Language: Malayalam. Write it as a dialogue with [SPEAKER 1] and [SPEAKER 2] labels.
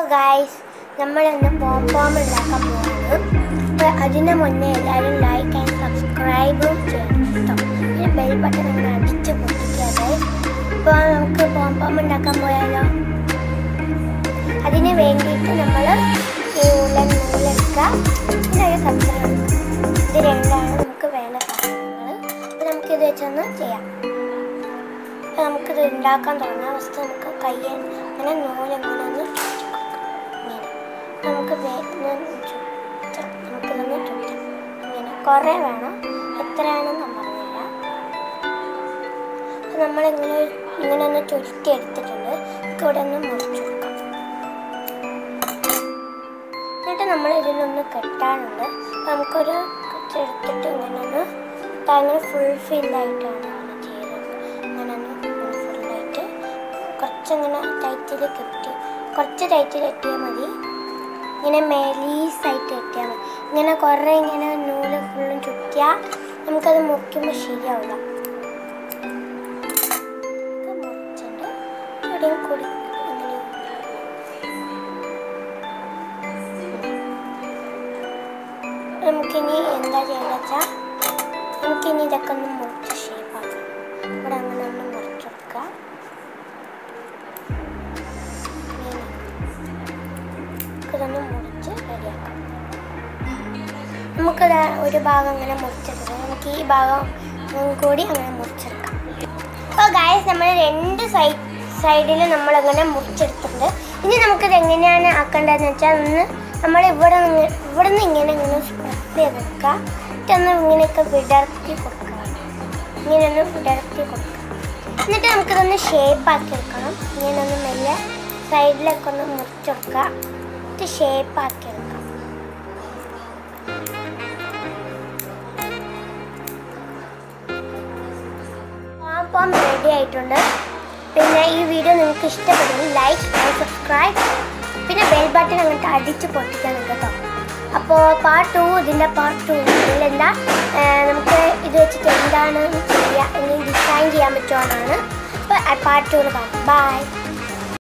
[SPEAKER 1] ഗായ്സ് നമ്മളിന്ന് പോംപോം ഉണ്ടാക്കാൻ പോകുന്നത് അപ്പോൾ അതിന് മുന്നേ എല്ലാവരും ലൈക്ക് ആൻഡ് സബ്സ്ക്രൈബും ചെയ്യണം കേട്ടോ പിന്നെ ബെൽ ബട്ടൺ അങ്ങനെ അടിച്ച് പൊട്ടിക്കാതെ ഇപ്പോൾ നമുക്ക് പോംപോം ഉണ്ടാക്കാൻ പോയാലോ അതിന് വേണ്ടിയിട്ട് നമ്മൾ ഈ ഉള്ളൻ നൂലെടുക്കുക പിന്നെ ഒരു കത്തിരി ഇത് രണ്ടാണ് നമുക്ക് വേണ്ട സാധനങ്ങൾ അപ്പോൾ നമുക്കിത് വെച്ചൊന്ന് ചെയ്യാം അപ്പോൾ നമുക്കിത് ഉണ്ടാക്കാൻ തുടങ്ങാം ഫസ്റ്റ് നമുക്ക് കയ്യിൽ അങ്ങനെ നൂലെങ്ങനെ ഒന്ന് ചുറ്റി കൊടുക്കാം. ഇങ്ങനെ നമുക്ക് വേഗം ചുറ്റാം നമുക്കിതൊന്ന് ചുറ്റാം ഇങ്ങനെ കുറേ വേണം എത്രയാണെന്ന് ഞാൻ പറഞ്ഞുതരാം അപ്പോൾ നമ്മളിങ്ങനെ ഇങ്ങനെ ഒന്ന് ചുരുട്ടി എടുത്തിട്ടുണ്ട് നമുക്ക് ഇവിടെ ഒന്ന് മുറിച്ചു കൊടുക്കാം എന്നിട്ട് നമ്മൾ ഇതിനൊന്ന് കെട്ടാനുണ്ട് അപ്പോൾ നമുക്കൊരു എടുത്തിട്ട് ഇങ്ങനെ ഒന്ന് അങ്ങനെ ഫുൾ ഫില്ലായിട്ടാണ് നമ്മൾ ചെയ്യുന്നത് അങ്ങനെ ഒന്ന് ഫുള്ളായിട്ട് കുറച്ചങ്ങനെ ടൈറ്റിൽ കെട്ടി കുറച്ച് ടൈറ്റിൽ കെട്ടിയാൽ മതി ഇങ്ങനെ മെലീസായിട്ട് കെട്ടിയാൽ മതി ഇങ്ങനെ കുറേ ഇങ്ങനെ നൂല് ഫുള്ളും ചുറ്റിയാൽ നമുക്കത് മുറിക്കുമ്പോൾ ശരിയാവില്ല നമുക്ക് മുറിച്ചിട്ട് എവിടെയും കൂടി അങ്ങനെ നമുക്കിനി എന്താ ചെയ്യേണ്ടത് വെച്ചാൽ നമുക്കിനി ഇതൊക്കെ ഒന്ന് മുറിച്ച് ഷേപ്പാക്കാം ഇവിടെ അങ്ങനെ ഒന്ന് മുറിച്ച് കൊടുക്കുക ഇങ്ങനെ. നമുക്കിതൊന്ന് മുറിച്ച് റെഡിയാക്കാം നമുക്കിത് ഒരു ഭാഗം അങ്ങനെ മുറിച്ചെടുക്കാം നമുക്ക് ഈ ഭാഗം കൂടി അങ്ങനെ മുറിച്ചെടുക്കാം അപ്പോൾ ഗായസ് നമ്മൾ രണ്ട് സൈഡ് സൈഡിൽ നമ്മളങ്ങനെ മുറിച്ചെടുത്തിട്ടുണ്ട് ഇനി നമുക്കിത് എങ്ങനെയാണ് ആക്കേണ്ടതെന്ന് വെച്ചാൽ ഒന്ന് നമ്മൾ ഇവിടെ നിന്ന് ഇവിടെ നിന്ന് ഇങ്ങനെ ഇങ്ങനെ സ്പ്രെസ് ചെയ്തെടുക്കുക എന്നിട്ടൊന്ന് ഇങ്ങനെയൊക്കെ വിടർത്തി കൊടുക്കുക ഇങ്ങനെ ഒന്ന് വിടർത്തി കൊടുക്കുക എന്നിട്ട് നമുക്കിതൊന്ന് ഷേപ്പ് ആക്കി എടുക്കണം ഇങ്ങനെ ഒന്ന് മെല്ലെ സൈഡിലൊക്കെ ഒന്ന് മുറിച്ചെടുക്കുക എന്നിട്ട് ഷേപ്പ് ആക്കി എടുക്കാം പാം റെഡി ആയിട്ടുണ്ട് പിന്നെ ഈ വീഡിയോ നിങ്ങൾക്ക് ഇഷ്ടപ്പെടുമെങ്കിൽ ലൈക്ക് ആൻഡ് സബ്സ്ക്രൈബ് പിന്നെ ബെൽ ബട്ടൺ അങ്ങോട്ട് അടിച്ച് പൊട്ടിക്കണം കേട്ടോ അപ്പോൾ പാർട്ട് ടു ഇതിൻ്റെ പാർട്ട് ടു ഇതിലെന്താ നമുക്ക് ഇത് വെച്ചിട്ട് എന്താണ് ചെയ്യുക അല്ലെങ്കിൽ ഡിസൈൻ ചെയ്യാൻ പറ്റുമെന്നാണ് അപ്പോൾ പാർട്ട് ടു കാണാം ബൈ